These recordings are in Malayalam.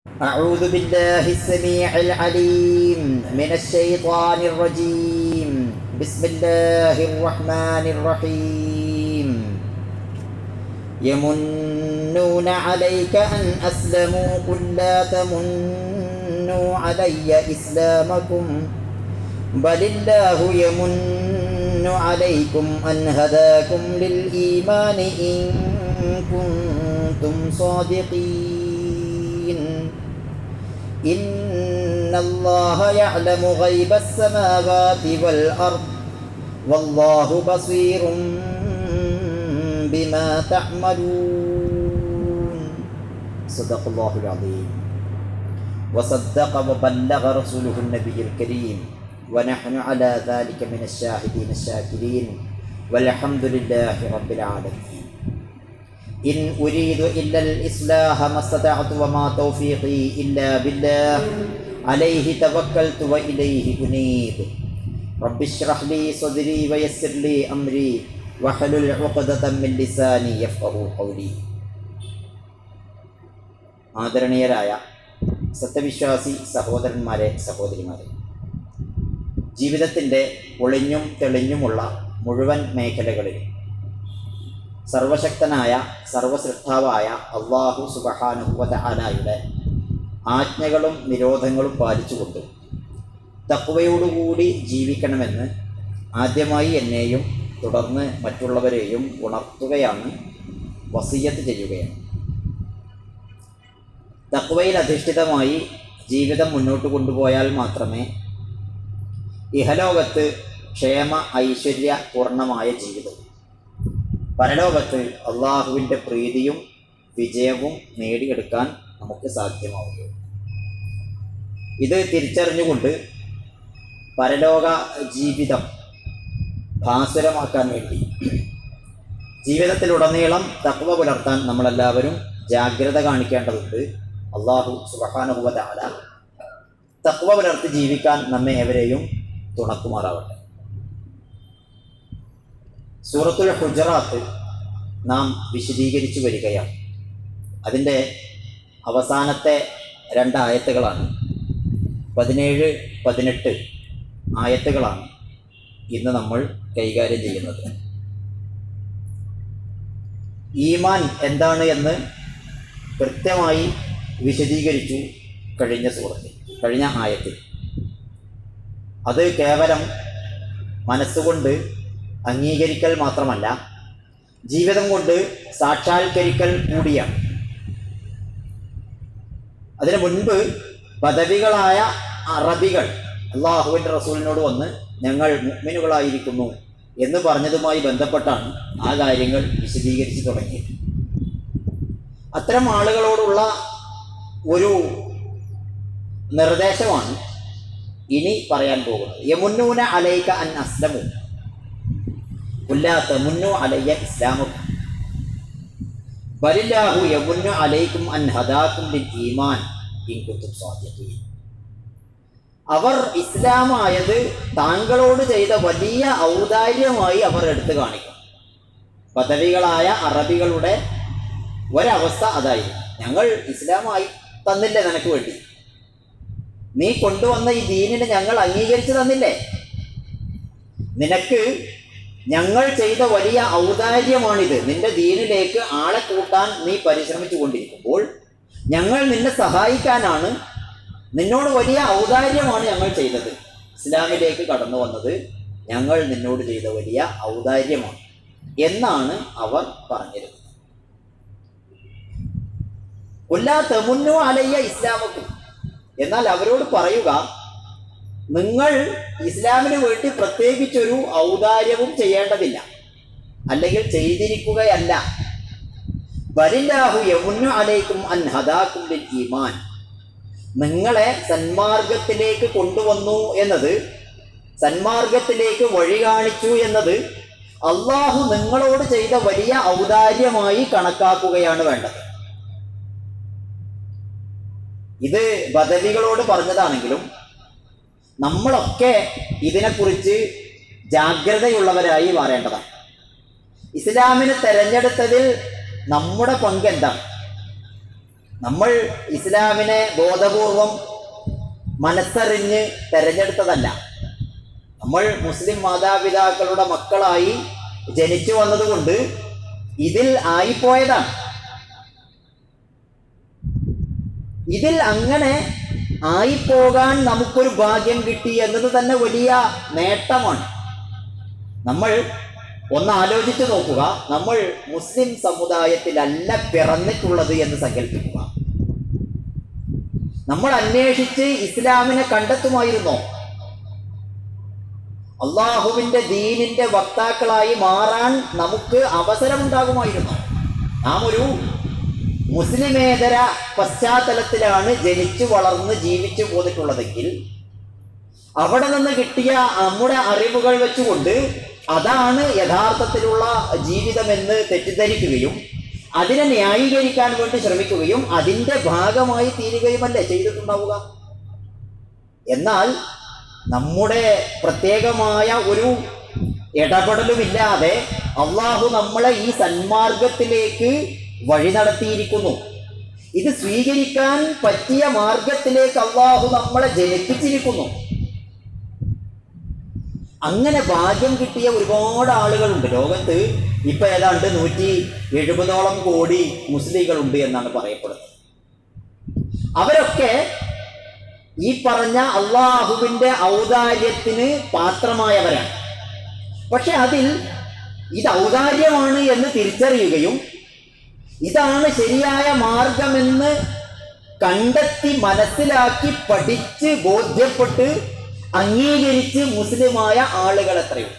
أعوذ بالله السميع العليم من الشيطان الرجيم بسم الله الرحمن الرحيم يمنون عليك أن أسلموا قل لا تمنوا علي إسلامكم بل الله يمن عليكم أن هداكم للإيمان إن كنتم صادقين إن الله يعلم غيب السماوات والأرض والله بصير بما تعملون صدق الله العظيم وصدق وبلغ رسوله النبي الكريم ونحن على ذلك من الشاهدين الشاكرين والحمد لله رب العالمين إن أريد إلا الإصلاح ما استطعت وما توفيقي إلا بالله عليه توكلت وإليه أنيب رب اشرح لي صدري ويسر لي أمري واحلل عقدة من لساني يفقه قولي ആദരണീയരായ സത്യവിശ്വാസി സഹോദരന്മാരെ സഹോദരിമാരെ ജീവിതത്തിൻ്റെ ഒളിഞ്ഞും തെളിഞ്ഞുമുള്ള മുഴുവൻ മേഖലകളിലും സർവശക്തനായ സർവസൃഷ്ടാവായ അള്ളാഹു സുബഹാനുവത ആലായുടെ ആജ്ഞകളും നിരോധങ്ങളും പാലിച്ചുകൊണ്ട് തക്വയോടുകൂടി ജീവിക്കണമെന്ന് ആദ്യമായി എന്നെയും തുടർന്ന് മറ്റുള്ളവരെയും ഉണർത്തുകയാണ് വസീയത്ത് ചെയ്യുകയാണ് തക്വയിൽ അധിഷ്ഠിതമായി ജീവിതം മുന്നോട്ട് കൊണ്ടുപോയാൽ മാത്രമേ ഇഹലോകത്ത് ക്ഷേമ ഐശ്വര്യ പൂർണ്ണമായ ജീവിതം പരലോകത്ത് അള്ളാഹുവിൻ്റെ പ്രീതിയും വിജയവും നേടിയെടുക്കാൻ നമുക്ക് സാധ്യമാവുകയുള്ളൂ ഇത് തിരിച്ചറിഞ്ഞുകൊണ്ട് പരലോക ജീവിതം ഭാസുരമാക്കാൻ വേണ്ടി ജീവിതത്തിലുടനീളം തക്വ പുലർത്താൻ നമ്മളെല്ലാവരും ജാഗ്രത കാണിക്കേണ്ടതുണ്ട് അള്ളാഹു സുബഹാനുഭവതാല തക്വ പുലർത്തി ജീവിക്കാൻ നമ്മെ എവരെയും തുണക്കുമാറാവട്ടെ സൂറത്തുൽ ഹുജറാത്ത് നാം വിശദീകരിച്ചു വരികയാണ് അതിൻ്റെ അവസാനത്തെ രണ്ട് ആയത്തുകളാണ് പതിനേഴ് പതിനെട്ട് ആയത്തുകളാണ് ഇന്ന് നമ്മൾ കൈകാര്യം ചെയ്യുന്നത് ഈമാൻ എന്താണ് എന്ന് കൃത്യമായി വിശദീകരിച്ചു കഴിഞ്ഞ സൂറത്തിൽ കഴിഞ്ഞ ആയത്തിൽ അത് കേവലം മനസ്സുകൊണ്ട് അംഗീകരിക്കൽ മാത്രമല്ല ജീവിതം കൊണ്ട് സാക്ഷാത്കരിക്കൽ കൂടിയാണ് അതിനു മുൻപ് പദവികളായ അറബികൾ അള്ളാഹുവിൻ്റെ റസൂലിനോട് വന്ന് ഞങ്ങൾ മുഗ്മിനുകളായിരിക്കുന്നു എന്ന് പറഞ്ഞതുമായി ബന്ധപ്പെട്ടാണ് ആ കാര്യങ്ങൾ വിശദീകരിച്ച് തുടങ്ങിയത് അത്തരം ആളുകളോടുള്ള ഒരു നിർദ്ദേശമാണ് ഇനി പറയാൻ പോകുന്നത് യമുന്നൂന അലൈക അൻ അസ്ലമു ഉല്ലാത്ത മുന്നു അലയ്യ ഇസ്ലാമു ബലില്ലാഹു യമുന്നു അലൈക്കും അൻ ഹദാക്കും ലിൽ ഈമാൻ ഇൻ കുത്തും സ്വാധ്യതയും അവർ ഇസ്ലാമായത് താങ്കളോട് ചെയ്ത വലിയ ഔദാര്യമായി അവർ എടുത്തു കാണിക്കും പദവികളായ അറബികളുടെ ഒരവസ്ഥ അതായിരുന്നു ഞങ്ങൾ ഇസ്ലാമായി തന്നില്ലേ നിനക്ക് വേണ്ടി നീ കൊണ്ടുവന്ന ഈ ദീനിനെ ഞങ്ങൾ അംഗീകരിച്ചു തന്നില്ലേ നിനക്ക് ഞങ്ങൾ ചെയ്ത വലിയ ഔദാര്യമാണിത് നിന്റെ ദീനിലേക്ക് ആളെ കൂട്ടാൻ നീ പരിശ്രമിച്ചു കൊണ്ടിരിക്കുമ്പോൾ ഞങ്ങൾ നിന്നെ സഹായിക്കാനാണ് നിന്നോട് വലിയ ഔദാര്യമാണ് ഞങ്ങൾ ചെയ്തത് ഇസ്ലാമിലേക്ക് കടന്നു വന്നത് ഞങ്ങൾ നിന്നോട് ചെയ്ത വലിയ ഔദാര്യമാണ് എന്നാണ് അവർ പറഞ്ഞിരുന്നത് കൊല്ലാ തെമുന്നു അലയ്യ ഇസ്ലാമക്കും എന്നാൽ അവരോട് പറയുക നിങ്ങൾ ഇസ്ലാമിന് വേണ്ടി പ്രത്യേകിച്ചൊരു ഔദാര്യവും ചെയ്യേണ്ടതില്ല അല്ലെങ്കിൽ ചെയ്തിരിക്കുകയല്ല വരില്ലാഹു യമുന്നു അലൈക്കും അൻ ഹദാക്കും ബിൽ ഈമാൻ നിങ്ങളെ സന്മാർഗത്തിലേക്ക് കൊണ്ടുവന്നു എന്നത് സന്മാർഗത്തിലേക്ക് വഴി കാണിച്ചു എന്നത് അള്ളാഹു നിങ്ങളോട് ചെയ്ത വലിയ ഔദാര്യമായി കണക്കാക്കുകയാണ് വേണ്ടത് ഇത് ബദവികളോട് പറഞ്ഞതാണെങ്കിലും നമ്മളൊക്കെ ഇതിനെക്കുറിച്ച് ജാഗ്രതയുള്ളവരായി മാറേണ്ടതാണ് ഇസ്ലാമിനെ തെരഞ്ഞെടുത്തതിൽ നമ്മുടെ പങ്ക് എന്താണ് നമ്മൾ ഇസ്ലാമിനെ ബോധപൂർവം മനസ്സറിഞ്ഞ് തെരഞ്ഞെടുത്തതല്ല നമ്മൾ മുസ്ലിം മാതാപിതാക്കളുടെ മക്കളായി ജനിച്ചു വന്നതുകൊണ്ട് ഇതിൽ ആയിപ്പോയതാണ് ഇതിൽ അങ്ങനെ ആയിപ്പോകാൻ നമുക്കൊരു ഭാഗ്യം കിട്ടി എന്നത് തന്നെ വലിയ നേട്ടമാണ് നമ്മൾ ഒന്ന് ആലോചിച്ച് നോക്കുക നമ്മൾ മുസ്ലിം സമുദായത്തിലല്ല പിറന്നിട്ടുള്ളത് എന്ന് സങ്കല്പിക്കുക നമ്മൾ അന്വേഷിച്ച് ഇസ്ലാമിനെ കണ്ടെത്തുമായിരുന്നോ അള്ളാഹുവിന്റെ ദീനിന്റെ വക്താക്കളായി മാറാൻ നമുക്ക് അവസരമുണ്ടാകുമായിരുന്നു നാം ഒരു മുസ്ലിമേതര പശ്ചാത്തലത്തിലാണ് ജനിച്ചു വളർന്ന് ജീവിച്ചു പോന്നിട്ടുള്ളതെങ്കിൽ അവിടെ നിന്ന് കിട്ടിയ നമ്മുടെ അറിവുകൾ വെച്ചുകൊണ്ട് അതാണ് യഥാർത്ഥത്തിലുള്ള ജീവിതമെന്ന് തെറ്റിദ്ധരിക്കുകയും അതിനെ ന്യായീകരിക്കാൻ വേണ്ടി ശ്രമിക്കുകയും അതിൻ്റെ ഭാഗമായി തീരുകയുമല്ലേ ചെയ്തിട്ടുണ്ടാവുക എന്നാൽ നമ്മുടെ പ്രത്യേകമായ ഒരു ഇടപെടലുമില്ലാതെ അള്ളാഹു നമ്മളെ ഈ സന്മാർഗത്തിലേക്ക് വഴി നടത്തിയിരിക്കുന്നു ഇത് സ്വീകരിക്കാൻ പറ്റിയ മാർഗത്തിലേക്ക് അള്ളാഹു നമ്മളെ ജനിപ്പിച്ചിരിക്കുന്നു അങ്ങനെ ഭാഗ്യം കിട്ടിയ ഒരുപാട് ആളുകളുണ്ട് ലോകത്ത് ഇപ്പൊ ഏതാണ്ട് നൂറ്റി എഴുപതോളം കോടി മുസ്ലിങ്ങളുണ്ട് എന്നാണ് പറയപ്പെടുന്നത് അവരൊക്കെ ഈ പറഞ്ഞ അള്ളാഹുവിന്റെ ഔദാര്യത്തിന് പാത്രമായവരാണ് പക്ഷെ അതിൽ ഇത് ഔദാര്യമാണ് എന്ന് തിരിച്ചറിയുകയും ഇതാണ് ശരിയായ മാർഗമെന്ന് കണ്ടെത്തി മനസ്സിലാക്കി പഠിച്ച് ബോധ്യപ്പെട്ട് അംഗീകരിച്ച് മുസ്ലിമായ ആളുകൾ എത്രയോ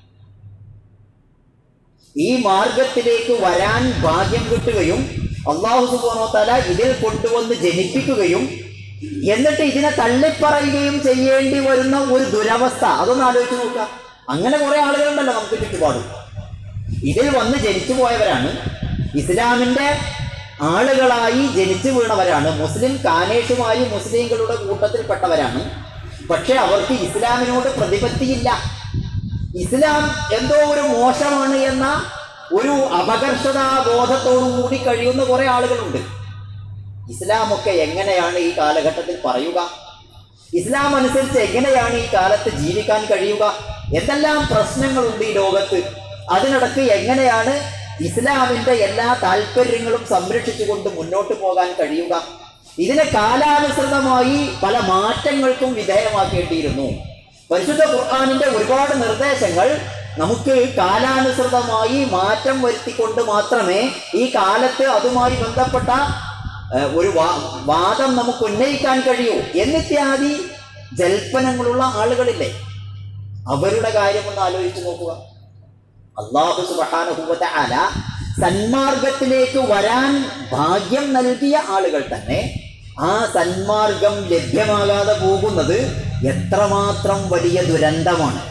ഈ മാർഗത്തിലേക്ക് വരാൻ ഭാഗ്യം കിട്ടുകയും അള്ളാഹു സുബാനോ തല ഇതിൽ കൊണ്ടുവന്ന് ജനിപ്പിക്കുകയും എന്നിട്ട് ഇതിനെ തള്ളിപ്പറയുകയും ചെയ്യേണ്ടി വരുന്ന ഒരു ദുരവസ്ഥ അതൊന്ന് ആലോചിച്ച് നോക്കുക അങ്ങനെ കുറെ ആളുകളുണ്ടല്ലോ നമുക്ക് ചുറ്റുപാടും ഇതിൽ വന്ന് ജനിച്ചു പോയവരാണ് ഇസ്ലാമിന്റെ ആളുകളായി ജനിച്ചു വീണവരാണ് മുസ്ലിം കാനേഷുമായി മുസ്ലിങ്ങളുടെ കൂട്ടത്തിൽപ്പെട്ടവരാണ് പക്ഷെ അവർക്ക് ഇസ്ലാമിനോട് പ്രതിപത്തിയില്ല ഇസ്ലാം എന്തോ ഒരു മോശമാണ് എന്ന ഒരു അപകർഷതാ ബോധത്തോടു കൂടി കഴിയുന്ന കുറെ ആളുകളുണ്ട് ഇസ്ലാമൊക്കെ എങ്ങനെയാണ് ഈ കാലഘട്ടത്തിൽ പറയുക ഇസ്ലാം അനുസരിച്ച് എങ്ങനെയാണ് ഈ കാലത്ത് ജീവിക്കാൻ കഴിയുക എന്തെല്ലാം പ്രശ്നങ്ങളുണ്ട് ഈ ലോകത്ത് അതിനിടക്ക് എങ്ങനെയാണ് ഇസ്ലാമിന്റെ എല്ലാ താല്പര്യങ്ങളും സംരക്ഷിച്ചുകൊണ്ട് മുന്നോട്ട് പോകാൻ കഴിയുക ഇതിനെ കാലാനുസൃതമായി പല മാറ്റങ്ങൾക്കും വിധേയമാക്കേണ്ടിയിരുന്നു പരിശുദ്ധ ഖുർആാനിന്റെ ഒരുപാട് നിർദ്ദേശങ്ങൾ നമുക്ക് കാലാനുസൃതമായി മാറ്റം വരുത്തിക്കൊണ്ട് മാത്രമേ ഈ കാലത്ത് അതുമായി ബന്ധപ്പെട്ട ഏഹ്, ഒരു വാ- വാദം നമുക്ക് ഉന്നയിക്കാൻ കഴിയൂ എന്നിത്യാദി ജൽപ്പനങ്ങളുള്ള ആളുകളില്ലേ അവരുടെ കാര്യം ഒന്ന് ആലോചിച്ച് നോക്കുക അള്ളാഹു സുബാനുഭവത്തെ അല സന്മാർഗത്തിലേക്ക് വരാൻ ഭാഗ്യം നൽകിയ ആളുകൾ തന്നെ ആ സന്മാർഗം ലഭ്യമാകാതെ പോകുന്നത് എത്രമാത്രം വലിയ ദുരന്തമാണ്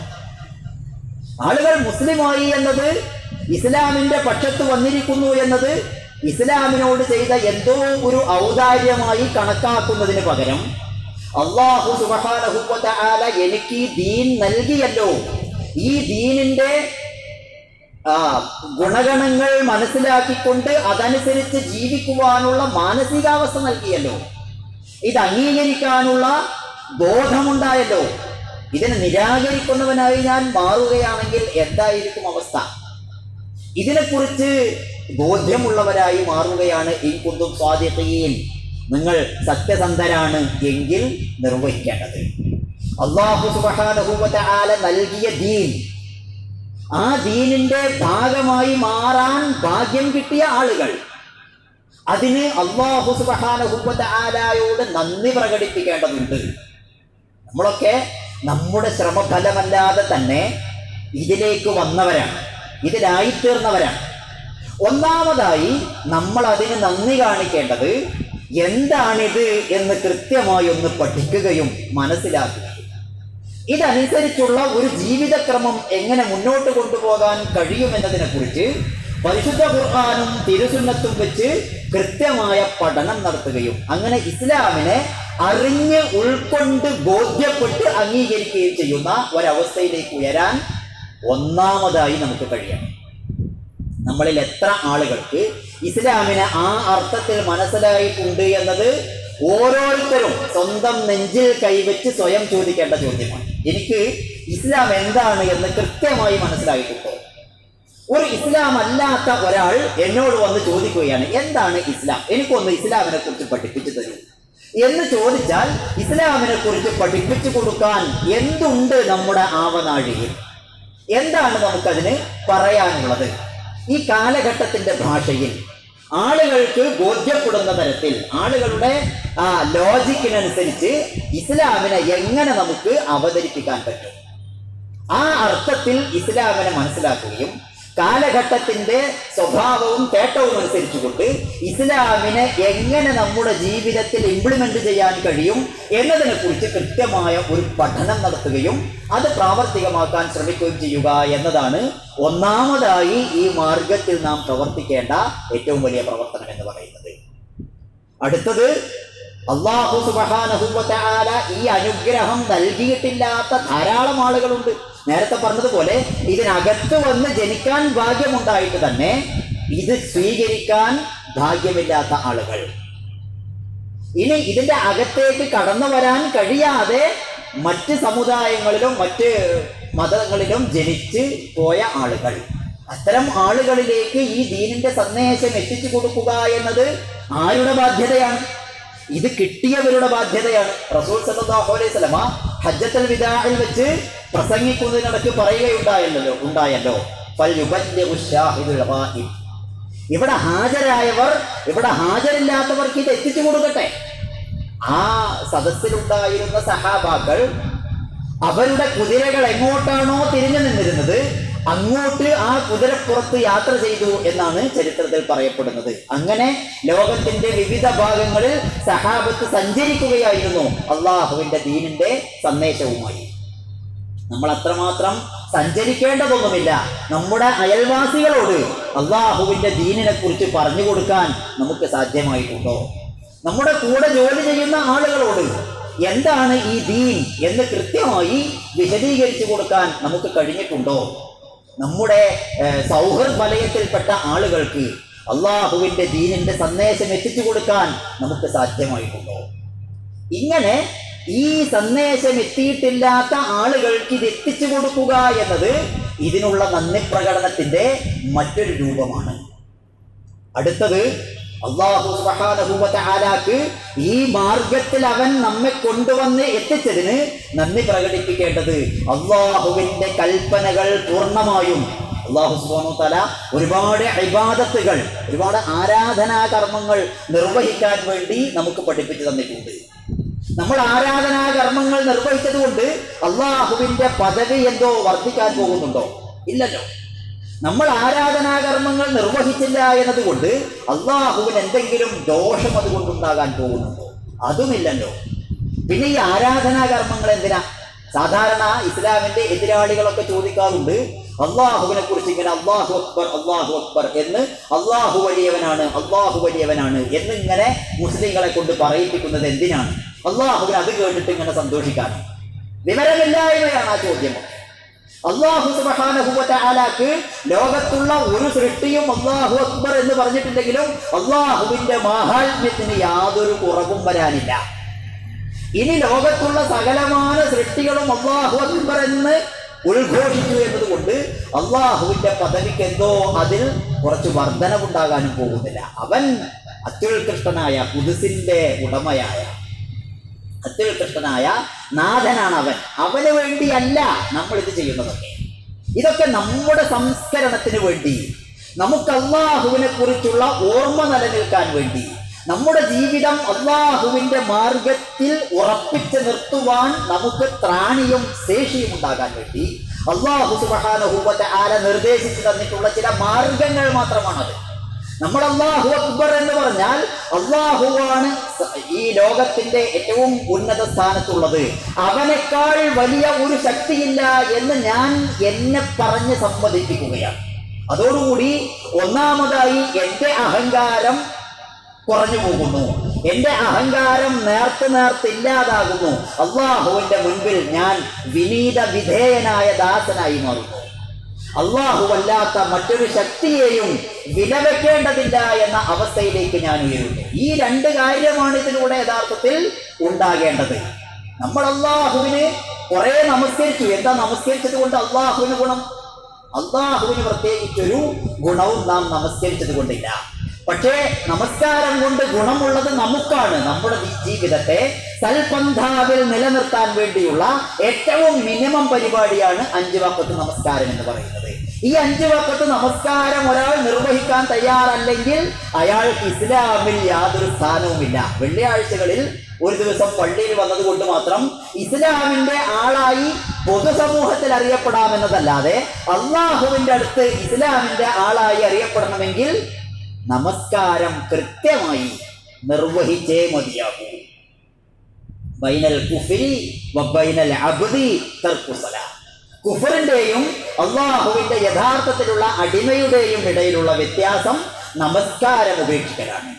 ആളുകൾ മുസ്ലിമായി എന്നത് ഇസ്ലാമിന്റെ പക്ഷത്ത് വന്നിരിക്കുന്നു എന്നത് ഇസ്ലാമിനോട് ചെയ്ത എന്തോ ഒരു ഔദാര്യമായി കണക്കാക്കുന്നതിന് പകരം അള്ളാഹു സുബാനഹുവത്ത ആല എനിക്ക് ഈ ദീൻ നൽകിയല്ലോ ഈ ദീനിന്റെ ആ, ഗുണഗണങ്ങൾ മനസ്സിലാക്കിക്കൊണ്ട് അതനുസരിച്ച് ജീവിക്കുവാനുള്ള മാനസികാവസ്ഥ നൽകിയല്ലോ ഇത് അംഗീകരിക്കാനുള്ള ബോധമുണ്ടായല്ലോ ഇതിനെ നിരാകരിക്കുന്നവനായി ഞാൻ മാറുകയാണെങ്കിൽ എന്തായിരിക്കും അവസ്ഥ ഇതിനെക്കുറിച്ച് ബോധ്യമുള്ളവരായി മാറുകയാണ് ഈ കുന്തും സ്വാധീനയിൽ നിങ്ങൾ സത്യസന്ധരാണ് എങ്കിൽ നിർവഹിക്കേണ്ടത് അള്ളാഹു സുബാനഹൂവത്ത ആല നൽകിയ ദീൻ ആ ദീനിന്റെ ഭാഗമായി മാറാൻ ഭാഗ്യം കിട്ടിയ ആളുകൾ അതിന് അള്ളാഹു സുബാനഹൂവത്ത ആലായോട് നന്ദി പ്രകടിപ്പിക്കേണ്ടതുണ്ട് നമ്മളൊക്കെ നമ്മുടെ ശ്രമഫലമല്ലാതെ തന്നെ ഇതിലേക്ക് വന്നവരാണ് ഇതിലായിത്തീർന്നവരാണ് ഒന്നാമതായി നമ്മൾ അതിന് നന്ദി കാണിക്കേണ്ടത് എന്താണിത് എന്ന് കൃത്യമായി ഒന്ന് പഠിക്കുകയും മനസ്സിലാക്കുകയും ഇതനുസരിച്ചുള്ള ഒരു ജീവിതക്രമം എങ്ങനെ മുന്നോട്ട് കൊണ്ടുപോകാൻ കഴിയുമെന്നതിനെ കുറിച്ച് പരിശുദ്ധ ഖുർആാനും തിരുസുന്നത്തും വെച്ച് കൃത്യമായ പഠനം നടത്തുകയും അങ്ങനെ ഇസ്ലാമിനെ അറിഞ്ഞ് ഉൾക്കൊണ്ട് ബോധ്യപ്പെട്ട് അംഗീകരിക്കുകയും ചെയ്യുന്ന ഒരവസ്ഥയിലേക്ക് ഉയരാൻ ഒന്നാമതായി നമുക്ക് കഴിയണം നമ്മളിൽ എത്ര ആളുകൾക്ക് ഇസ്ലാമിനെ ആ അർത്ഥത്തിൽ മനസ്സിലായിട്ടുണ്ട് എന്നത് ഓരോരുത്തരും സ്വന്തം നെഞ്ചിൽ കൈവച്ച് സ്വയം ചോദിക്കേണ്ട ചോദ്യമാണ് എനിക്ക് ഇസ്ലാം എന്താണ് എന്ന് കൃത്യമായി മനസ്സിലായിട്ടുണ്ടോ ഒരു ഇസ്ലാം അല്ലാത്ത ഒരാൾ എന്നോട് വന്ന് ചോദിക്കുകയാണ് എന്താണ് ഇസ്ലാം എനിക്കൊന്ന് ഇസ്ലാമിനെ കുറിച്ച് പഠിപ്പിച്ചു തരൂ എന്ന് ചോദിച്ചാൽ ഇസ്ലാമിനെ കുറിച്ച് പഠിപ്പിച്ചു കൊടുക്കാൻ എന്തുണ്ട് നമ്മുടെ ആവനാഴിയിൽ എന്താണ് നമുക്കതിന് പറയാനുള്ളത് ഈ കാലഘട്ടത്തിന്റെ ഭാഷയിൽ ആളുകൾക്ക് ബോധ്യപ്പെടുന്ന തരത്തിൽ ആളുകളുടെ ആ ലോജിക്കിനനുസരിച്ച് ഇസ്ലാമിനെ എങ്ങനെ നമുക്ക് അവതരിപ്പിക്കാൻ പറ്റും ആ അർത്ഥത്തിൽ ഇസ്ലാമിനെ മനസ്സിലാക്കുകയും കാലഘട്ടത്തിന്റെ സ്വഭാവവും തേട്ടവും അനുസരിച്ചുകൊണ്ട് ഇസ്ലാമിനെ എങ്ങനെ നമ്മുടെ ജീവിതത്തിൽ ഇംപ്ലിമെന്റ് ചെയ്യാൻ കഴിയും എന്നതിനെ കുറിച്ച് കൃത്യമായ ഒരു പഠനം നടത്തുകയും അത് പ്രാവർത്തികമാക്കാൻ ശ്രമിക്കുകയും ചെയ്യുക എന്നതാണ് ഒന്നാമതായി ഈ മാർഗത്തിൽ നാം പ്രവർത്തിക്കേണ്ട ഏറ്റവും വലിയ പ്രവർത്തനം എന്ന് പറയുന്നത് അടുത്തത് അള്ളാഹു സുബഹാനഹുവല ഈ അനുഗ്രഹം നൽകിയിട്ടില്ലാത്ത ധാരാളം ആളുകളുണ്ട് നേരത്തെ പറഞ്ഞതുപോലെ ഇതിനകത്ത് വന്ന് ജനിക്കാൻ ഭാഗ്യമുണ്ടായിട്ട് തന്നെ ഇത് സ്വീകരിക്കാൻ ഭാഗ്യമില്ലാത്ത ആളുകൾ ഇനി ഇതിന്റെ അകത്തേക്ക് കടന്നു വരാൻ കഴിയാതെ മറ്റ് സമുദായങ്ങളിലും മറ്റ് മതങ്ങളിലും ജനിച്ച് പോയ ആളുകൾ അത്തരം ആളുകളിലേക്ക് ഈ ദീനിന്റെ സന്ദേശം എത്തിച്ചു കൊടുക്കുക എന്നത് ആരുടെ ബാധ്യതയാണ് ഇത് കിട്ടിയവരുടെ ബാധ്യതയാണ് റസൂൽ സല്ലല്ലാഹു അലൈഹി വസല്ലമ ഹജ്ജത്തുൽ വിദാഇൽ വെച്ച് പ്രസംഗിക്കുന്നതിനിടയ്ക്ക് പറയുകയുണ്ടായല്ലോ ഉണ്ടായല്ലോ ഫൽയുബല്ലിഗു ഷാഹിദുൽ ഗായിബ് ഇവിടെ ഹാജരായവർ ഇവിടെ ഹാജരില്ലാത്തവർക്ക് ഇത് എത്തിച്ചു കൊടുക്കട്ടെ ആ സദസ്സിലുണ്ടായിരുന്ന സഹാബാക്കൾ അവരുടെ കുതിരകൾ എങ്ങോട്ടാണോ തിരിഞ്ഞു നിന്നിരുന്നത് അങ്ങോട്ട് ആ കുതിരപ്പുറത്ത് യാത്ര ചെയ്തു എന്നാണ് ചരിത്രത്തിൽ പറയപ്പെടുന്നത് അങ്ങനെ ലോകത്തിന്റെ വിവിധ ഭാഗങ്ങളിൽ സഹാബത്ത് സഞ്ചരിക്കുകയായിരുന്നു അള്ളാഹുവിന്റെ ദീനിന്റെ സന്ദേശവുമായി നമ്മൾ അത്രമാത്രം സഞ്ചരിക്കേണ്ടതൊന്നുമില്ല നമ്മുടെ അയൽവാസികളോട് അള്ളാഹുവിന്റെ ദീനിനെ കുറിച്ച് പറഞ്ഞു കൊടുക്കാൻ നമുക്ക് സാധ്യമായിട്ടുണ്ടോ നമ്മുടെ കൂടെ ജോലി ചെയ്യുന്ന ആളുകളോട് എന്താണ് ഈ ദീൻ എന്ന് കൃത്യമായി വിശദീകരിച്ചു കൊടുക്കാൻ നമുക്ക് കഴിഞ്ഞിട്ടുണ്ടോ നമ്മുടെ ഏഹ്, സൗഹൃദ വലയത്തിൽപ്പെട്ട ആളുകൾക്ക് അള്ളാഹുവിന്റെ ദീനിന്റെ സന്ദേശം എത്തിച്ചു കൊടുക്കാൻ നമുക്ക് സാധ്യമായിട്ടുണ്ടോ ഇങ്ങനെ ഈ സന്ദേശം എത്തിയിട്ടില്ലാത്ത ആളുകൾക്ക് ഇത് എത്തിച്ചു കൊടുക്കുക എന്നത് ഇതിനുള്ള നന്ദി പ്രകടനത്തിന്റെ മറ്റൊരു രൂപമാണ് അടുത്തത് അള്ളാഹു സുബ്ഹാനഹു വ തആലാക്ക് ഈ മാർഗത്തിൽ അവൻ നമ്മെ കൊണ്ടുവന്ന് എത്തിച്ചതിന് നന്ദി പ്രകടിപ്പിക്കേണ്ടത് അള്ളാഹുവിന്റെ കൽപ്പനകൾ പൂർണ്ണമായും അള്ളാഹു സുബ്ഹാനഹു തആല ഒരുപാട് ഇബാദത്തുകൾ ഒരുപാട് ആരാധനാ കർമ്മങ്ങൾ നിർവഹിക്കാൻ വേണ്ടി നമുക്ക് പഠിപ്പിച്ചു തന്നിട്ടുണ്ട് നമ്മൾ ആരാധനാ കർമ്മങ്ങൾ നിർവഹിച്ചത് കൊണ്ട് അള്ളാഹുവിന്റെ പദവി എന്തോ വർദ്ധിക്കാൻ പോകുന്നുണ്ടോ ഇല്ലല്ലോ നമ്മൾ ആരാധനാ കർമ്മങ്ങൾ നിർവഹിച്ചില്ല എന്നതുകൊണ്ട് അള്ളാഹുവിന് എന്തെങ്കിലും ദോഷം അതുകൊണ്ടുണ്ടാകാൻ പോകുന്നുണ്ടോ അതുമില്ലല്ലോ പിന്നെ ഈ ആരാധനാ കർമ്മങ്ങൾ എന്തിനാ സാധാരണ ഇസ്ലാമിന്റെ എതിരാളികളൊക്കെ ചോദിക്കാറുണ്ട് അള്ളാഹുവിനെ കുറിച്ച് ഇങ്ങനെ അള്ളാഹു അക്ബർ അള്ളാഹു അക്ബർ എന്ന് അള്ളാഹു വലിയവനാണ് അള്ളാഹു വലിയവനാണ് എന്നിങ്ങനെ മുസ്ലിങ്ങളെ കൊണ്ട് പറയിപ്പിക്കുന്നത് എന്തിനാണ് അള്ളാഹുവിന് അത് കേട്ടിട്ട് ഇങ്ങനെ സന്തോഷിക്കാൻ വിവരമില്ലായ്മയാണ് ആ ചോദ്യം അള്ളാഹു സുബാനഹുബാലാക്ക് ലോകത്തുള്ള ഒരു സൃഷ്ടിയും അള്ളാഹു അക്ബർ എന്ന് പറഞ്ഞിട്ടുണ്ടെങ്കിലും അള്ളാഹുവിന്റെ മാഹാത്മ്യത്തിന് യാതൊരു കുറവും വരാനില്ല ഇനി ലോകത്തുള്ള സകലമായ സൃഷ്ടികളും അള്ളാഹു അക്ബർ എന്ന് ഉദ്ഘോഷിച്ചു എന്നതുകൊണ്ട് അള്ളാഹുവിന്റെ പദവിക്ക് എന്തോ അതിൽ കുറച്ച് വർധനവുണ്ടാകാനും പോകുന്നില്ല അവൻ അത്യുത്കൃഷ്ടനായ കുതിസിന്റെ ഉടമയായ അത്യുത്കൃഷ്ടനായ നാഥനാണ് അവൻ അവന് വേണ്ടിയല്ല നമ്മൾ ഇത് ചെയ്യുന്നതൊക്കെ ഇതൊക്കെ നമ്മുടെ സംസ്കരണത്തിന് വേണ്ടി നമുക്ക് അള്ളാഹുവിനെ കുറിച്ചുള്ള ഓർമ്മ നിലനിൽക്കാൻ വേണ്ടി നമ്മുടെ ജീവിതം അള്ളാഹുവിന്റെ മാർഗത്തിൽ ഉറപ്പിച്ച് നിർത്തുവാൻ നമുക്ക് ത്രാണിയും ശേഷിയും ഉണ്ടാകാൻ വേണ്ടി അള്ളാഹു സുബാനഹൂബത്തെ ആല നിർദ്ദേശിച്ചു തന്നിട്ടുള്ള ചില മാർഗങ്ങൾ മാത്രമാണത് നമ്മൾ അള്ളാഹു അക്ബർ എന്ന് പറഞ്ഞാൽ അള്ളാഹുവാണ് സ- ഈ ലോകത്തിന്റെ ഏറ്റവും ഉന്നത സ്ഥാനത്തുള്ളത് അവനേക്കാൾ വലിയ ഒരു ശക്തിയില്ല എന്ന് ഞാൻ എന്നെ പറഞ്ഞ് സമ്മതിപ്പിക്കുകയാണ് അതോടുകൂടി ഒന്നാമതായി എൻ്റെ അഹങ്കാരം കുറഞ്ഞു പോകുന്നു എൻ്റെ അഹങ്കാരം നേർത്ത് നേർത്ത് ഇല്ലാതാകുന്നു അള്ളാഹുവിന്റെ മുൻപിൽ ഞാൻ വിനീത വിധേയനായ ദാസനായി മാറുന്നു അള്ളാഹുവല്ലാത്ത മറ്റൊരു ശക്തിയെയും വിലവെക്കേണ്ടതില്ല എന്ന അവസ്ഥയിലേക്ക് ഞാൻ ഉയരുന്നു ഈ രണ്ട് കാര്യമാണ് ഇതിലൂടെ യഥാർത്ഥത്തിൽ ഉണ്ടാകേണ്ടത് നമ്മൾ അള്ളാഹുവിന് കുറെ നമസ്കരിച്ചു എന്താ നമസ്കരിച്ചത് കൊണ്ട് അള്ളാഹുവിന് ഗുണം അള്ളാഹുവിന് പ്രത്യേകിച്ചൊരു ഗുണവും നാം നമസ്കരിച്ചത് കൊണ്ടില്ല പക്ഷേ നമസ്കാരം കൊണ്ട് ഗുണമുള്ളത് നമുക്കാണ് നമ്മുടെ ജീ- ജീവിതത്തെ സൽപന്ഥാവിൽ നിലനിർത്താൻ വേണ്ടിയുള്ള ഏറ്റവും മിനിമം പരിപാടിയാണ് അഞ്ച് വക്കത്ത് നമസ്കാരം എന്ന് പറയുന്നത് ഈ അഞ്ച് വക്കത്ത് നമസ്കാരം ഒരാൾ നിർവഹിക്കാൻ തയ്യാറല്ലെങ്കിൽ അയാൾക്ക് ഇസ്ലാമിൽ യാതൊരു സ്ഥാനവുമില്ല വെള്ളിയാഴ്ചകളിൽ ഒരു ദിവസം പള്ളിയിൽ വന്നതുകൊണ്ട് മാത്രം ഇസ്ലാമിന്റെ ആളായി പൊതുസമൂഹത്തിൽ അറിയപ്പെടാമെന്നതല്ലാതെ അള്ളാഹുവിന്റെ അടുത്ത് ഇസ്ലാമിന്റെ ആളായി അറിയപ്പെടണമെങ്കിൽ നമസ്കാരം കൃത്യമായി നിർവഹിച്ചേ മതിയാകൂ ബൈനൽ കുഫരി വബൈനൽ അബ്ദി തർക്കുസല കുഫറിന്റെയും അള്ളാഹുവിന്റെ യഥാർത്ഥത്തിലുള്ള അടിമയുടെയും ഇടയിലുള്ള വ്യത്യാസം നമസ്കാരം ഉപേക്ഷിക്കലാണ്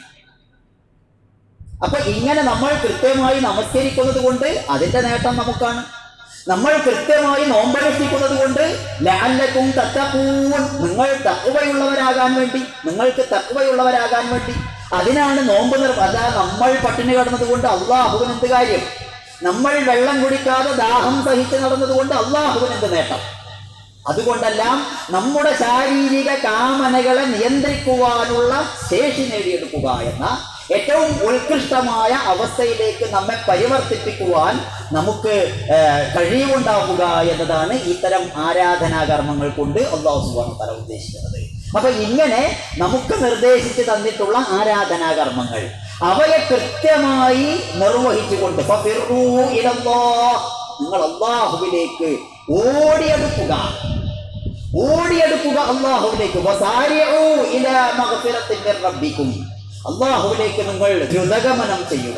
അപ്പൊ ഇങ്ങനെ നമ്മൾ കൃത്യമായി നമസ്കരിക്കുന്നത് കൊണ്ട് അതിന്റെ നേട്ടം നമുക്കാണ് നമ്മൾ കൃത്യമായി നോമ്പനുഷ്ഠിക്കുന്നത് കൊണ്ട് ലാലക്കും തത്തപ്പൂൻ നിങ്ങൾ തക്കുവയുള്ളവരാകാൻ വേണ്ടി നിങ്ങൾക്ക് തക്കുവയുള്ളവരാകാൻ വേണ്ടി അതിനാണ് നോമ്പ് നിർ അല്ല നമ്മൾ പട്ടിണി കിടന്നത് കൊണ്ട് അള്ളാഹുവിന് എന്ത് കാര്യം നമ്മൾ വെള്ളം കുടിക്കാതെ ദാഹം സഹിച്ച് നടന്നത് കൊണ്ട് അള്ളാഹുവിന് എന്ത് നേട്ടം അതുകൊണ്ടെല്ലാം നമ്മുടെ ശാരീരിക കാമനകളെ നിയന്ത്രിക്കുവാനുള്ള ശേഷി നേടിയെടുക്കുക എന്ന ഏറ്റവും ഉത്കൃഷ്ടമായ അവസ്ഥയിലേക്ക് നമ്മെ പരിവർത്തിപ്പിക്കുവാൻ നമുക്ക് ഏഹ്, കഴിവുണ്ടാവുക എന്നതാണ് ഇത്തരം ആരാധനാകർമ്മങ്ങൾ കൊണ്ട് അള്ളാഹു സുബ്ഹാനഹു തല ഉദ്ദേശിക്കുന്നത് അപ്പൊ ഇങ്ങനെ നമുക്ക് നിർദ്ദേശിച്ച് തന്നിട്ടുള്ള ആരാധനാകർമ്മങ്ങൾ അവയെ കൃത്യമായി നിർവഹിച്ചുകൊണ്ട് ഫഫിറൂ ഇലല്ലാഹ്. നിങ്ങൾ അള്ളാഹുവിലേക്ക് ഓടിയെടുക്കുക ഓടിയെടുക്കുക അള്ളാഹുവിലേക്ക് വസാരിഊ ഇലാ മഗ്ഫിറത്തിൻ മിർ റബ്ബിക്കും അള്ളാഹുവിലേക്ക് നിങ്ങൾ ദ്രുതഗമനം ചെയ്യുക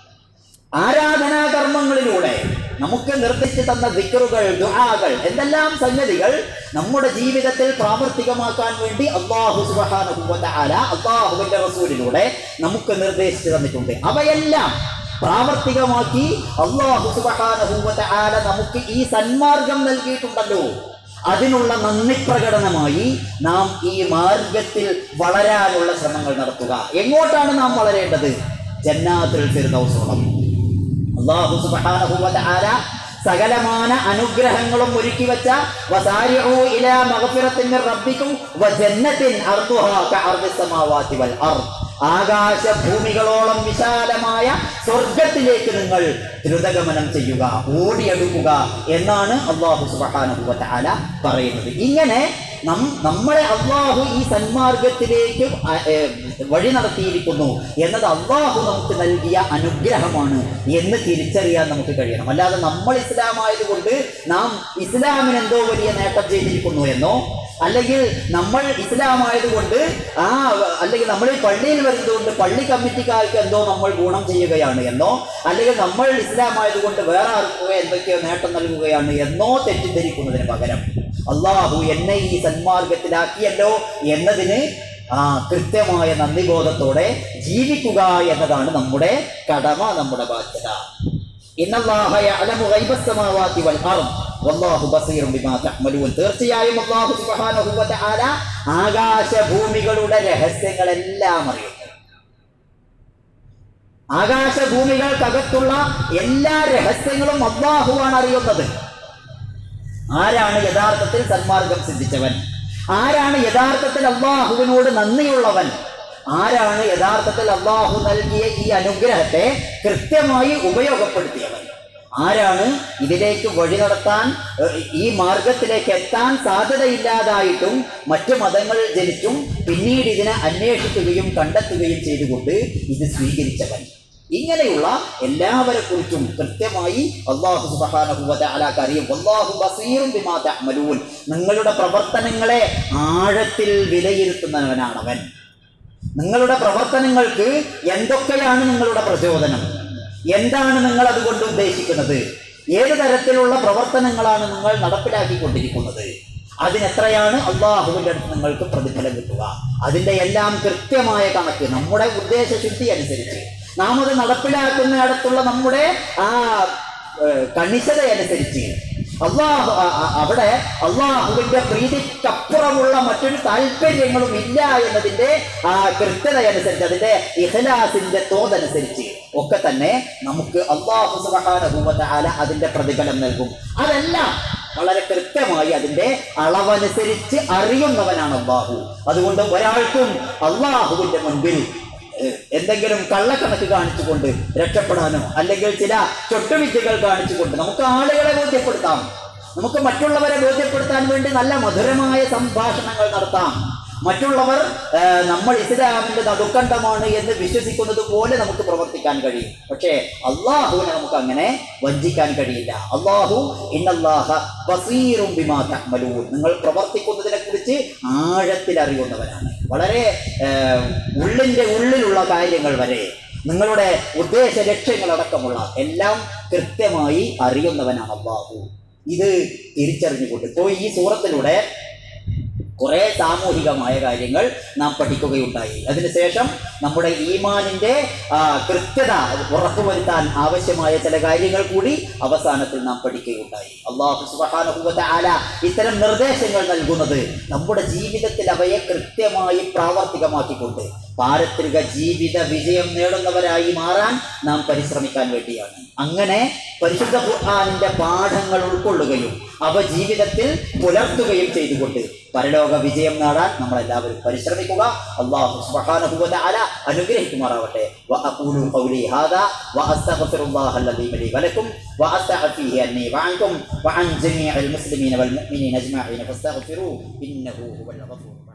ആരാധനാ കർമ്മങ്ങളിലൂടെ നമുക്ക് നിർദ്ദേശിച്ചു തന്ന ദിക്കറുകൾ ദുആകൾ എന്തെല്ലാം സംഗതികൾ നമ്മുടെ ജീവിതത്തിൽ പ്രാവർത്തികമാക്കാൻ വേണ്ടി അള്ളാഹു സുബ്ഹാനഹു വ തആല അള്ളാഹുവിന്റെ റസൂലിലൂടെ നമുക്ക് നിർദ്ദേശിച്ചു തന്നിട്ടുണ്ട് അവയെല്ലാം പ്രാവർത്തികമാക്കി അള്ളാഹു സുബ്ഹാനഹു വ തആല നമുക്ക് ഈ സന്മാർഗം നൽകിയിട്ടുണ്ടല്ലോ അതിനുള്ള നന്ദി പ്രകടനമായി നാം ഈ മാർഗത്തിൽ വളരാനുള്ള ശ്രമങ്ങൾ നടത്തുക എങ്ങോട്ടാണ് നാം വളരേണ്ടത് ജന്നാത്തുൽ ഫിർദൗസോളം അല്ലാഹു സുബ്ഹാനഹു വ തആല സകലമാന അനുഗ്രഹങ്ങളും ഒരുക്കി വെച്ച വസാരിഉ ഇലാ മഗ്ഫിറത്തിൻ മിർ റബ്ബിക്കും വ ജന്നത്തിൻ അർദുഹാ കഅർദിസ് സമാവാതി വൽ അർദ് ആകാശ ഭൂമികളോളം വിശാലമായ സ്വർഗത്തിലേക്ക് നിങ്ങൾ ദ്രുതഗമനം ചെയ്യുക ഓടിയെടുക്കുക എന്നാണ് അള്ളാഹു സുബ്ഹാനഹു വ തആല പറയുന്നത് ഇങ്ങനെ നം നമ്മളെ അള്ളാഹു ഈ സന്മാർഗത്തിലേക്ക് അ- ഏ, വഴി നടത്തിയിരിക്കുന്നു എന്നത് അള്ളാഹു നമുക്ക് നൽകിയ അനുഗ്രഹമാണ് എന്ന് തിരിച്ചറിയാൻ നമുക്ക് കഴിയണം അല്ലാതെ നമ്മൾ ഇസ്ലാം ആയതുകൊണ്ട് നാം ഇസ്ലാമിന് എന്തോ വലിയ നേട്ടം ചെയ്തിരിക്കുന്നു എന്നോ അല്ലെങ്കിൽ നമ്മൾ ഇസ്ലാം ആയതുകൊണ്ട് ആ അല്ലെങ്കിൽ നമ്മൾ ഈ പള്ളിയിൽ വരുന്നതുകൊണ്ട് പള്ളി കമ്മിറ്റിക്കാർക്ക് എന്തോ നമ്മൾ ഗുണം ചെയ്യുകയാണ് എന്നോ അല്ലെങ്കിൽ നമ്മൾ ഇസ്ലാം ആയതുകൊണ്ട് വേറെ ആർക്കോ എന്തൊക്കെയോ നേട്ടം നൽകുകയാണ് എന്നോ തെറ്റിദ്ധരിക്കുന്നതിന് പകരം അള്ളാഹു എന്നെ ഈ സന്മാർഗത്തിലാക്കിയല്ലോ എന്നതിന് ആ കൃത്യമായ നന്ദിബോധത്തോടെ ജീവിക്കുക എന്നതാണ് നമ്മുടെ കടമ നമ്മുടെ ബാധ്യത ഇന്നല്ലാഹ യഅലമു ഗൈബസ് സമാവാതി വൽ അർദ് വല്ലാഹു ബസീറും ബിമാ തഅമലൂൻ തീർച്ചയായും അല്ലാഹു സുബ്ഹാനഹു വ തആല ആകാശ ഭൂമികളുടെ രഹസ്യങ്ങളെല്ലാം അറിയുന്നു ആകാശ ഭൂമികൾക്കകത്തുള്ള എല്ലാ രഹസ്യങ്ങളും അള്ളാഹുവാണ് അറിയുന്നത് ആരാണ് യഥാർത്ഥത്തിൽ സന്മാർഗം സിദ്ധിച്ചവൻ ആരാണ് യഥാർത്ഥത്തിൽ അള്ളാഹുവിനോട് നന്ദിയുള്ളവൻ ആരാണ് യഥാർത്ഥത്തിൽ അള്ളാഹു നൽകിയ ഈ അനുഗ്രഹത്തെ കൃത്യമായി ഉപയോഗപ്പെടുത്തിയവൻ ആരാണ് ഇതിലേക്ക് വഴി നടത്താൻ ഏഹ്, ഈ മാർഗത്തിലേക്ക് എത്താൻ സാധ്യതയില്ലാതായിട്ടും മറ്റു മതങ്ങളിൽ ജനിച്ചും പിന്നീട് ഇതിനെ അന്വേഷിക്കുകയും കണ്ടെത്തുകയും ചെയ്തുകൊണ്ട് ഇത് സ്വീകരിച്ചവൻ ഇങ്ങനെയുള്ള എല്ലാവരെ കുറിച്ചും കൃത്യമായി അള്ളാഹു സുബ്ഹാനഹു വ തആലക്ക് അറിയും അള്ളാഹു ബസീറും ബിമാ തഅമലൂൻ നിങ്ങളുടെ പ്രവർത്തനങ്ങളെ ആഴത്തിൽ വിലയിരുത്തുന്നവനാണവൻ നിങ്ങളുടെ പ്രവർത്തനങ്ങൾക്ക് എന്തൊക്കെയാണ് നിങ്ങളുടെ പ്രചോദനം എന്താണ് നിങ്ങൾ അതുകൊണ്ട് ഉദ്ദേശിക്കുന്നത് ഏത് തരത്തിലുള്ള പ്രവർത്തനങ്ങളാണ് നിങ്ങൾ നടപ്പിലാക്കിക്കൊണ്ടിരിക്കുന്നത് അതിനെത്രയാണ് അള്ളാഹുവിൻ്റെ അടുത്ത് നിങ്ങൾക്ക് പ്രതിഫലം കിട്ടുക അതിൻ്റെ എല്ലാം കൃത്യമായ കണക്ക് നമ്മുടെ ഉദ്ദേശശുദ്ധി അനുസരിച്ച് നാം അത് നടപ്പിലാക്കുന്നിടത്തുള്ള നമ്മുടെ ആ ഏഹ്, കണിശത അനുസരിച്ച് അള്ളാഹു അ- അ- അവിടെ അള്ളാഹുവിന്റെ പ്രീതിക്കപ്പുറമുള്ള മറ്റൊരു താല്പര്യങ്ങളും ഇല്ല എന്നതിന്റെ ആ കൃത്യത അനുസരിച്ച് അതിന്റെ ഇഹ്ലാസിന്റെ തോതനുസരിച്ച് ഒക്കെ തന്നെ നമുക്ക് അള്ളാഹു സുബാനുഭൂവത്താല അതിന്റെ പ്രതിഫലം നൽകും അതെല്ലാം വളരെ കൃത്യമായി അതിന്റെ അളവനുസരിച്ച് അറിയുന്നവനാണ് അള്ളാഹു അതുകൊണ്ട് ഒരാൾക്കും അള്ളാഹുവിന്റെ മുൻപിൽ ഏഹ്, എന്തെങ്കിലും കള്ളക്കണക്ക് കാണിച്ചുകൊണ്ട് രക്ഷപ്പെടാനോ അല്ലെങ്കിൽ ചില ചൊട്ടുവിദ്യകൾ കാണിച്ചുകൊണ്ട് നമുക്ക് ആളുകളെ ബോധ്യപ്പെടുത്താം നമുക്ക് മറ്റുള്ളവരെ ബോധ്യപ്പെടുത്താൻ വേണ്ടി നല്ല മധുരമായ സംഭാഷണങ്ങൾ നടത്താം മറ്റുള്ളവർ ഏഹ്, നമ്മൾ ഇസ്ലാമിന്റെ നടുക്കണ്ടമാണ് എന്ന് വിശ്വസിക്കുന്നത് പോലെ നമുക്ക് പ്രവർത്തിക്കാൻ കഴിയും പക്ഷേ അള്ളാഹുവിനെ നമുക്ക് അങ്ങനെ വഞ്ചിക്കാൻ കഴിയില്ല അള്ളാഹു ഇന്നല്ലാഹ ബസീറും ബിമാ തഅ്മലൂൻ നിങ്ങൾ പ്രവർത്തിക്കുന്നതിനെ കുറിച്ച് ആഴത്തിൽ അറിയുന്നവനാണ് വളരെ ഏഹ്, ഉള്ളിന്റെ ഉള്ളിലുള്ള കാര്യങ്ങൾ വരെ നിങ്ങളുടെ ഉദ്ദേശ ലക്ഷ്യങ്ങളടക്കമുള്ള എല്ലാം കൃത്യമായി അറിയുന്നവനാണ് അള്ളാഹു ഇത് തിരിച്ചറിഞ്ഞുകൊണ്ട് ഇപ്പോൾ ഈ സൂറത്തിലൂടെ കുറെ സാമൂഹികമായ കാര്യങ്ങൾ നാം പഠിക്കുകയുണ്ടായി അതിനുശേഷം നമ്മുടെ ഈമാനിന്റെ ആ, കൃത്യത ഉറപ്പുവരുത്താൻ ആവശ്യമായ ചില കാര്യങ്ങൾ കൂടി അവസാനത്തിൽ നാം പഠിക്കുകയുണ്ടായി അള്ളാഹു സുബാനുഭവത്ത ആല ഇത്തരം നിർദ്ദേശങ്ങൾ നൽകുന്നത് നമ്മുടെ ജീവിതത്തിൽ അവയെ കൃത്യമായി പ്രാവർത്തികമാക്കിക്കൊണ്ട് പാരത്രിക ജീവിത വിജയം നേടുന്നവരായി മാറാൻ നാം പരിശ്രമിക്കാൻ വേണ്ടിയാണ് അങ്ങനെ പരിശുദ്ധ ഖുർആാനിന്റെ പാഠങ്ങൾ ഉൾക്കൊള്ളുകയും അവ ജീവിതത്തിൽ പുലർത്തുകയും ചെയ്തുകൊണ്ട് പരലോക വിജയം നേടാൻ നമ്മൾ എല്ലാവരും പരിശ്രമിക്കുക അള്ളാഹു സുബ്ഹാനഹു വ തആല അനുഗ്രഹിക്കുമാറാവട്ടെ വഅഖൂലു ഖൗലി ഹാദാ വഅസ്തഗ്ഫിറുല്ലാഹ അല്ലദീ ലി വലക്കും വഅസ്തഗ്ഫിഹി അന്നി വഅൻകും വഅൻ ജമീഇൽ മുസ്ലിമീന വൽ മുഅ്മിനീന അജ്മഈന ഫസ്തഗ്ഫിറൂ ഇന്നഹു ഹുവൽ ഗഫൂർ